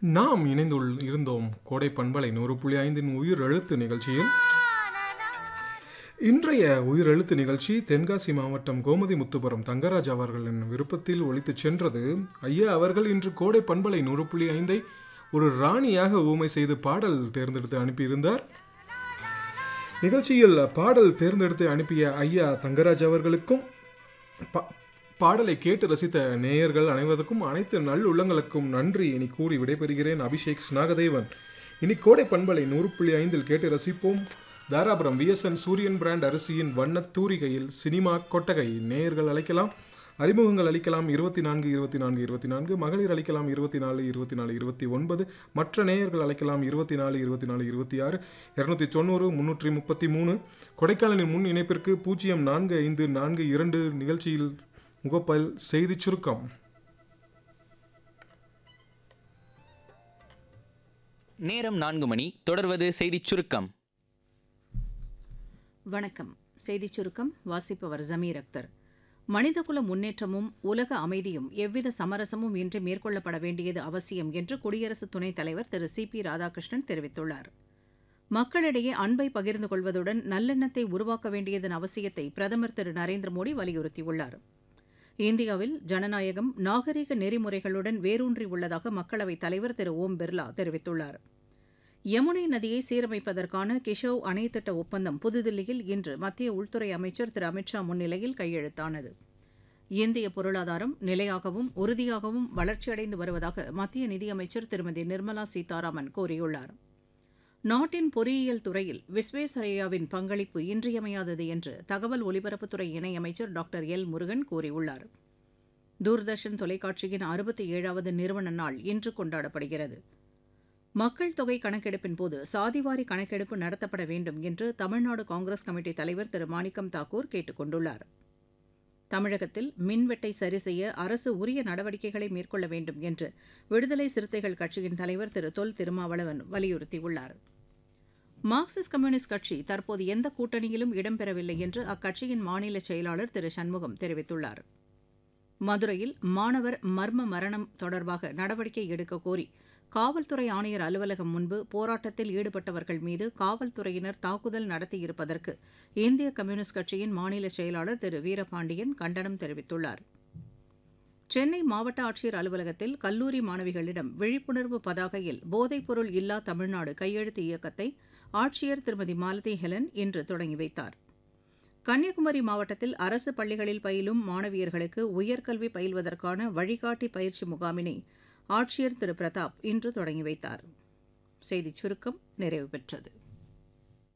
நாம் இணைந்துள் இருந்தோம் கோடை பண்பலை நூறு புள்ளி ஐந்தின் உயிர் எழுத்து நிகழ்ச்சியில் இன்றைய உயிர் எழுத்து நிகழ்ச்சி தென்காசி மாவட்டம் கோமதி முத்துபுரம் தங்கராஜ் அவர்களின் விருப்பத்தில் ஒலித்துச் சென்றது ஐயா அவர்கள் இன்று கோடை பண்பலை நூறு புள்ளி ஐந்தை ஒரு ராணியாக ஊமை செய்து பாடல் தேர்ந்தெடுத்து அனுப்பியிருந்தார் நிகழ்ச்சியில் பாடல் தேர்ந்தெடுத்து அனுப்பிய ஐயா தங்கராஜ் அவர்களுக்கும் பா- பாடலை கேட்டு ரசித்த நேயர்கள் அனைவருக்கும் அனைத்து நல்லுள்ளங்களுக்கும் நன்றி இனி கூறி விடைபெறுகிறேன் அபிஷேக் ஸ்நாகதேவன் இனி கோடை பண்பலை நூறு புள்ளி ஐந்தில் கேட்டு ரசிப்போம் தாராபுரம் விஎஸ்என் சூரியன் பிராண்ட் அரிசியின் வண்ணத் தூரிகையில் சினிமா கொட்டகை நேயர்கள் அழைக்கலாம் அறிமுகங்கள் அளிக்கலாம் இருபத்தி நான்கு இருபத்தி நான்கு இருபத்தி நான்கு மகளிர் அளிக்கலாம் இருபத்தி நாலு இருபத்தி நாலு இருபத்தி ஒன்பது மற்ற நேயர்கள் அழைக்கலாம் இருபத்தி நாலு இருபத்தி நாலு இருபத்தி ஆறு இரநூத்தி தொண்ணூறு முன்னூற்றி முப்பத்தி மூணு கொடைக்கானலின் முன் இணைப்பிற்கு பூஜ்ஜியம் நான்கு ஐந்து நான்கு இரண்டு நிகழ்ச்சியில் முகப்பல் செய்திச் சுருக்கம் நேரம் நான்கு மணி தொடர்வது செய்திச் சுருக்கம் வணக்கம் செய்திச் சுருக்கம் வாசிப்பவர் ஜமீர் அக்தர் மனிதகுல முன்னேற்றமும் உலக அமைதியும் எவ்வித சமரசமும் இன்றி மேற்கொள்ளப்பட வேண்டியது அவசியம் என்று குடியரசு துணைத் தலைவர் திரு சி பி ராதாகிருஷ்ணன் தெரிவித்துள்ளார் மக்களிடையே அன்பை பகிர்ந்து கொள்வதுடன் நல்லெண்ணத்தை உருவாக்க வேண்டியதன் அவசியத்தை பிரதமர் திரு நரேந்திர மோடி வலியுறுத்தியுள்ளார் இந்தியாவில் ஜனநாயகம் நாகரிக நெறிமுறைகளுடன் வேரூன்றி உள்ளதாக மக்களவைத் தலைவர் திரு ஓம் பிர்லா தெரிவித்துள்ளார் யமுனை நதியை சீரமைப்பதற்கான கிஷோவ் அணை திட்ட ஒப்பந்தம் புதுதில்லியில் இன்று மத்திய உள்துறை அமைச்சர் திரு அமித்ஷா முன்னிலையில் கையெழுத்தானது இந்திய பொருளாதாரம் நிலையாகவும் உறுதியாகவும் வளர்ச்சியடைந்து வருவதாக மத்திய நிதியமைச்சர் திருமதி நிர்மலா சீதாராமன் கூறியுள்ளார் நாட்டின் பொறியியல் துறையில் விஸ்வேஸ்வரய்யாவின் பங்களிப்பு இன்றியமையாதது என்று தகவல் ஒலிபரப்புத்துறை இணையமைச்சர் டாக்டர் எல் முருகன் கூறியுள்ளார் தூர்தர்ஷன் தொலைக்காட்சியின் அறுபத்தி ஏழாவது நிறுவன நாள் இன்று கொண்டாடப்படுகிறது மக்கள் தொகை கணக்கெடுப்பின் போது சாதிவாரி கணக்கெடுப்பு நடத்தப்பட வேண்டும் என்று தமிழ்நாடு காங்கிரஸ் கமிட்டி தலைவர் திரு மாணிக்கம் தாக்கூர் கேட்டுக் கொண்டுள்ளார் தமிழகத்தில் மின்வெட்டை சரி செய்ய அரசு உரிய நடவடிக்கைகளை மேற்கொள்ள வேண்டும் என்று விடுதலை சிறுத்தைகள் கட்சியின் தலைவர் திரு தொல் திருமாவளவன் வலியுறுத்தியுள்ளார் மார்க்சிஸ்ட் கம்யூனிஸ்ட் கட்சி தற்போது எந்த கூட்டணியிலும் இடம்பெறவில்லை என்று அக்கட்சியின் மாநில செயலாளர் திரு சண்முகம் தெரிவித்துள்ளார் மதுரையில் மாணவர் மர்ம மரணம் தொடர்பாக நடவடிக்கை எடுக்க கோரி காவல்துறை ஆணையர் அலுவலகம் முன்பு போராட்டத்தில் ஈடுபட்டவர்கள் மீது காவல்துறையினர் தாக்குதல் நடத்தியிருப்பதற்கு இந்திய கம்யூனிஸ்ட் கட்சியின் மாநில செயலாளர் திரு வீரபாண்டியன் கண்டனம் தெரிவித்துள்ளார் சென்னை மாவட்ட ஆட்சியர் அலுவலகத்தில் கல்லூரி மாணவிகளிடம் விழிப்புணர்வு பதாகையில் போதைப்பொருள் இல்லா தமிழ்நாடு கையெழுத்து இயக்கத்தை ஆட்சியர் திருமதி மாலதி ஹெலன் இன்று தொடங்கி வைத்தார் கன்னியாகுமரி மாவட்டத்தில் அரசு பள்ளிகளில் பயிலும் மாணவியர்களுக்கு உயர்கல்வி பயில்வதற்கான வழிகாட்டி பயிற்சி முகாமினை ஆட்சியர் திரு பிரதாப் இன்று தொடங்கி வைத்தார் செய்திச் சுருக்கம் நிறைவு பெற்றது